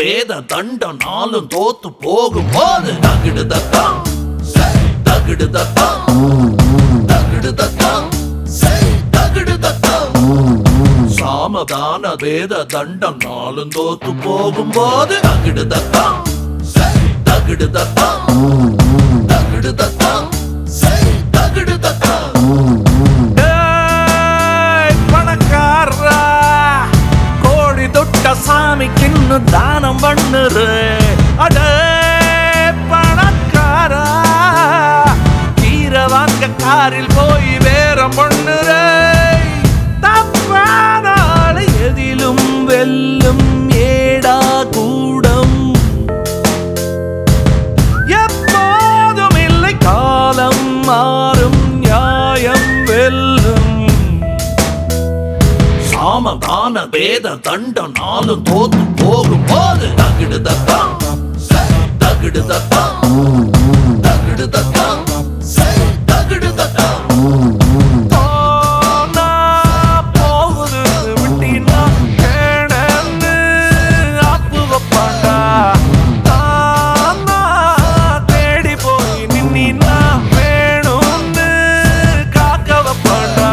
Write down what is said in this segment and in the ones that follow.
வேத தண்டம் நாளும் தோத்து போகும் போது தகிடு தத்தம் செய் தகிடு தத்தம் தகிடு தத்தம் செய் தகிடு தத்தம் சாமதான வேத தண்டம் நாளும் தோத்து போகும் போது தகிடு தத்தம் செய் தகிடு தத்தம் தகிடு தத்தம் செய் தகிடு தத்தம் ஏய், பணக்காரா கோழி தொட்ட சாமிக்குன்னு தானம் பண்ணுரு அடே பணக்காரா கீரை வாங்க காரில் போய் வேறம் பண்ணுரு தப்பான ஆளு எதிலும் வெல்லும் ஏடா கூடம் எப்போதும் இல்லை காலம் மாறும் நியாயம் வெல்லும் சாமதான வேத தண்டம் நாளும் தோத்து போகும் போது தகிடு தத்தம் செய் தகிடு தத்தம் தகிடு தத்தம் செய் தகிடு தத்தம் போனா போகுது விட்டினா கேடன்னு ஆப்பு வைப்பாண்டா தானா தேடி போய் நின்னா வேணும்னு காக்க வைப்பாண்டா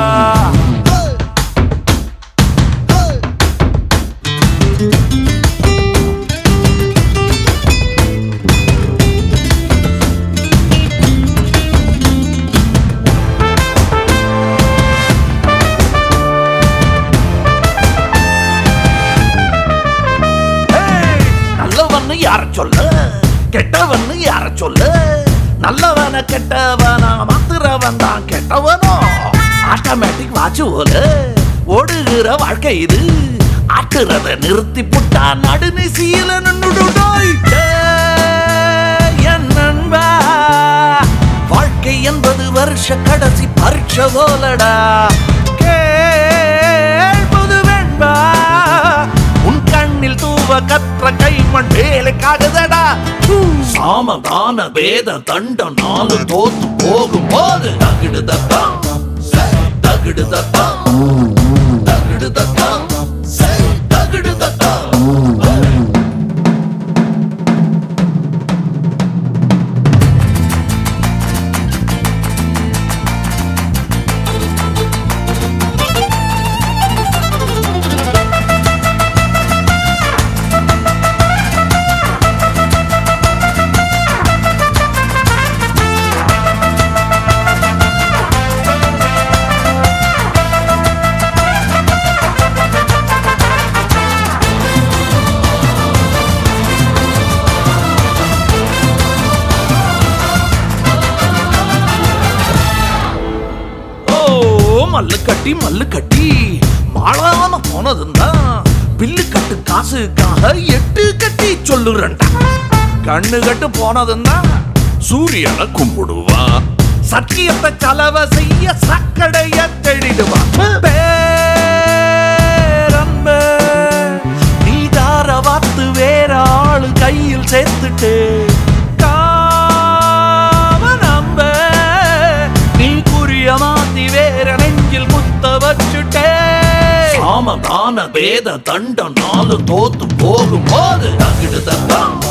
ஏய், நல்லவன்னு யார சொல்ல கெட்டவன்னு யார சொல்ல நல்லவன கெட்டவனா மாத்துறவன் தான் கெட்டவனோ ஆட்டோமேட்டிக் வாட்ச் போல ஓடுகிற வாழ்க்கை இது ஆட்டுறத நிறுத்தி புட்டா நடுநிசீல நின்னுடுடோய் என் நண்பா வாழ்க்கை என்பது வருஷ கடைசி பரீட்சை போலடா கேள்பது வேண்பா உன் கண்ணில் தூவ கற்ற கைமண் வேலைக்காகுதடா சாமதான வேத தண்டம் நாலு தோத்து போகும் போது தகிடு தத்தம் செய் தகிடு தத்தம் தகிடு தத்தம் செய் தகிடு தத்தம் ஓ மல்லு கட்டி மல்லு கட்டி மாளாம போனதுன்னா பில்லு கட்டு காசுக்காக எட்டு கட்டி சொல்லுறண்டா கண்ணு கட்டு போனதுன்னா சூரியனை கும்பிடுவா சத்தியத்தை கலவ செய்ய சக்கடைய தேடிடுவான் பேரன்பே, நீ தார வாத்து வேற ஆளு கையில் சேர்த்துட்டு காம நம்ப நீ குறிய மாத்தி வேற நெஞ்சில் முத்த வச்சுட்டே சாமதான வேத தண்டம் நாலு தோத்து போகும் போது தகிடு தத்தம்